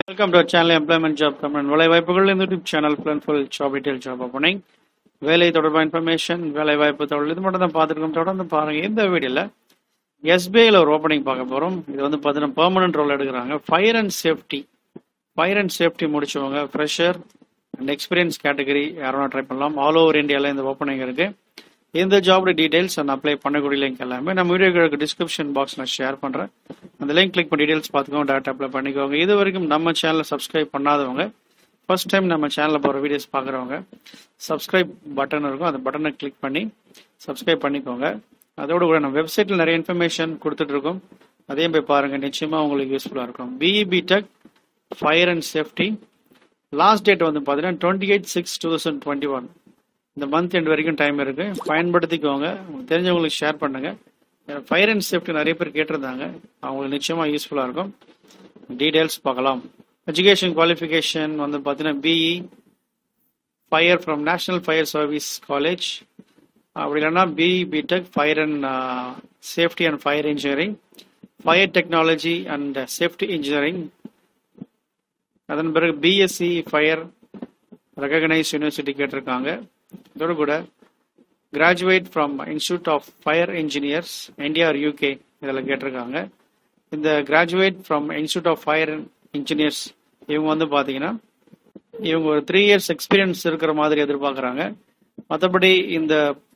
welcome to channel employment job comment வேலை வாய்ப்புகள் இந்த YouTube channel plan full job detail job opening வேலை தொடர்பாக இன்ஃபர்மேஷன் வேலை வாய்ப்பு தொடர் இது மட்டும் தான் பார்த்துருக்கோம் தொடர்ந்து பாருங்க இந்த வீடியோல எஸ்பிஐல ஒரு ஓப்பனிங் பார்க்க போறோம் இது வந்து பார்த்தீங்கன்னா பெர்மனன்ட் ரோல் எடுக்கிறாங்க fire and safety fire and safety முடிச்சவங்க ஃப்ரெஷர் அண்ட் எக்ஸ்பீரியன்ஸ் கேட்டகரி யாரும் ட்ரை பண்ணலாம் ஆல் ஓவர் இந்தியாவில் இந்த ஓப்பனிங் இருக்கு இந்த ஜாபோட டீடைல்ஸ் அண்ட் அப்ளை பண்ணக்கூடிய லிங்க் எல்லாமே நம்ம வீடியோக்கு டிஸ்கிரிப்ஷன் பாக்ஸ் நான் ஷேர் பண்றேன் அந்த லிங்க் கிளிக் பண்ணி டீடைல்ஸ் பார்த்துக்கோங்க டேரக்ட் அப்ளை பண்ணிக்கோங்க இது வரைக்கும் நம்ம சேனலை சப்ஸ்கிரைப் பண்ணாதவங்க ஃபர்ஸ்ட் டைம் நம்ம சேனலில் போகிற வீடியோஸ் பார்க்குறவங்க சப்ஸ்கிரைப் பட்டன் இருக்கும் அந்த பட்டனை கிளிக் பண்ணி சப்ஸ்கிரைப் பண்ணிக்கோங்க அதோட கூட நம்ம வெப்சைட்டில் நிறைய இன்ஃபர்மேஷன் கொடுத்துட்டு இருக்கோம் அதையும் போய் பாருங்க நிச்சயமா உங்களுக்கு யூஸ்ஃபுல்லாக இருக்கும் B E B tech fire and safety last date வந்து பார்த்தீங்கன்னா twenty eight six two thousand twenty one இந்த மந்த் எண்ட் வரைக்கும் டைம் இருக்கு பயன்படுத்திக்கோங்க உங்களுக்கு தெரிஞ்சவங்களுக்கு ஷேர் பண்ணுங்க ஃபயர் அண்ட் சேஃப்டி நிறைய பேர் கேட்டிருந்தாங்க அவங்களுக்கு நிச்சயமா யூஸ்ஃபுல்லாக இருக்கும் டீடைல்ஸ் பார்க்கலாம் எஜுகேஷன் குவாலிஃபிகேஷன் வந்து பார்த்தீங்கன்னா BE fire from national fire service college அப்படி இல்லைன்னா BE BTech fire and safety and fire engineering fire technology and safety engineering அதன் பிறகு பிஎஸ்சி ஃபயர் ரெகக்னைஸ் யூனிவர்சிட்டி கேட்டிருக்காங்க இதோட கூட graduate from institute of fire engineers India or UK இதில் கேட்டிருக்காங்க இந்த graduate from institute of fire engineers இவங்க வந்து பார்த்தீங்கன்னா இவங்க ஒரு த்ரீ இயர்ஸ் எக்ஸ்பீரியன்ஸ் இருக்கிற மாதிரி எதிர்பார்க்குறாங்க மற்றபடி இந்த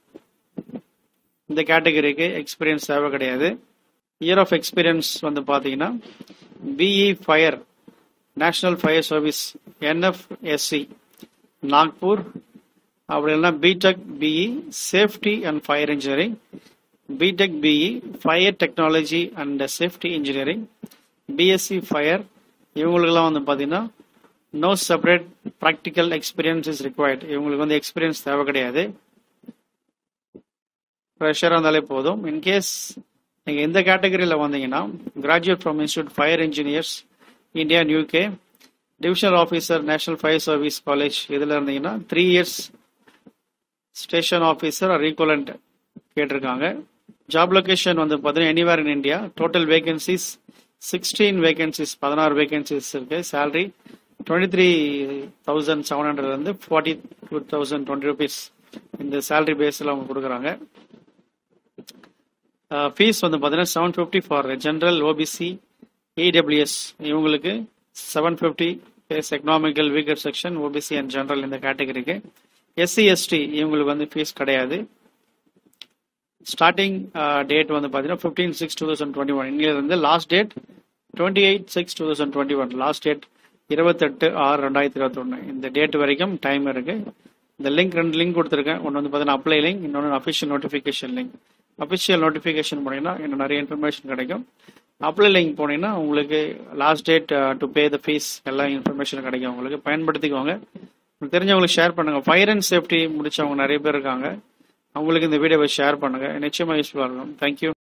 இந்த கேட்டகரிக்கு எக்ஸ்பீரியன்ஸ் தேவை கிடையாது இயர் ஆஃப் எக்ஸ்பீரியன்ஸ் வந்து பார்த்தீங்கன்னா BE fire national fire service NFSC Nagpur அப்படி இல்லைன்னா BTech BE safety and fire engineering BTech BE fire technology and safety engineering BSc fire இவங்களுக்கெல்லாம் வந்து பார்த்தீங்கன்னா no separate practical experience is required இவங்களுக்கு வந்து எக்ஸ்பீரியன்ஸ் தேவை கிடையாது ஃப்ரெஷராக இருந்தாலே போதும் இன்கேஸ் நீங்கள் இந்த கேட்டகரியில் வந்தீங்கன்னா graduate from institute fire engineers India UK divisional officer national fire service college இதில் இருந்தீங்கன்னா three years station officer or equivalent கேட்டிருக்காங்க ஜாப் லொகேஷன் வந்து பார்த்தீங்கன்னா anywhere in India total vacancies sixteen vacancies பதினாறு வேகன்சிஸ் இருக்கு salary twenty three thousand seven ஹண்ட்ரட்லேருந்து forty two thousand twenty rupees இந்த salary பேஸில் அவங்க கொடுக்குறாங்க ஃபீஸ் வந்து பார்த்தீங்கன்னா seven fifty for general OBC EWS இவங்களுக்கு seven fifty S economical weaker section OBC and general இந்த கேட்டகரிக்கு எஸ்சி எஸ்டி இவங்களுக்கு வந்து ஃபீஸ் கிடையாது ஸ்டார்டிங் டேட் வந்து பார்த்தீங்கன்னா fifteen six two thousand twenty one இன்னிலிருந்து last date twenty eight six two thousand twenty one last date இருபத்தெட்டு ஆறு ரெண்டாயிரத்தி இருபத்தொன்று இந்த டேட் வரைக்கும் டைம் இருக்கு இந்த லிங்க் ரெண்டு லிங்க் கொடுத்துருக்கேன் ஒன்று வந்து பார்த்தீங்கன்னா அப்ளை லிங்க் இன்னொன்று official notification link official notification போனீங்கன்னா இன்னும் நிறைய இன்ஃபர்மேஷன் கிடைக்கும் அப்ளை லிங்க் போனீங்கன்னா உங்களுக்கு last date to pay the fees எல்லா இன்ஃபர்மேஷன் கிடைக்கும் உங்களுக்கு பயன்படுத்திக்கோங்க உங்களுக்கு தெரிஞ்சவங்களுக்கு ஷேர் பண்ணுங்க ஃபயர் அண்ட் சேஃப்டி முடிச்சவங்க நிறைய பேர் இருக்காங்க அவங்களுக்கு இந்த வீடியோவை ஷேர் பண்ணுங்க நிச்சயமா யூஸ்ஃபுல்லாக இருக்கும் தேங்க்யூ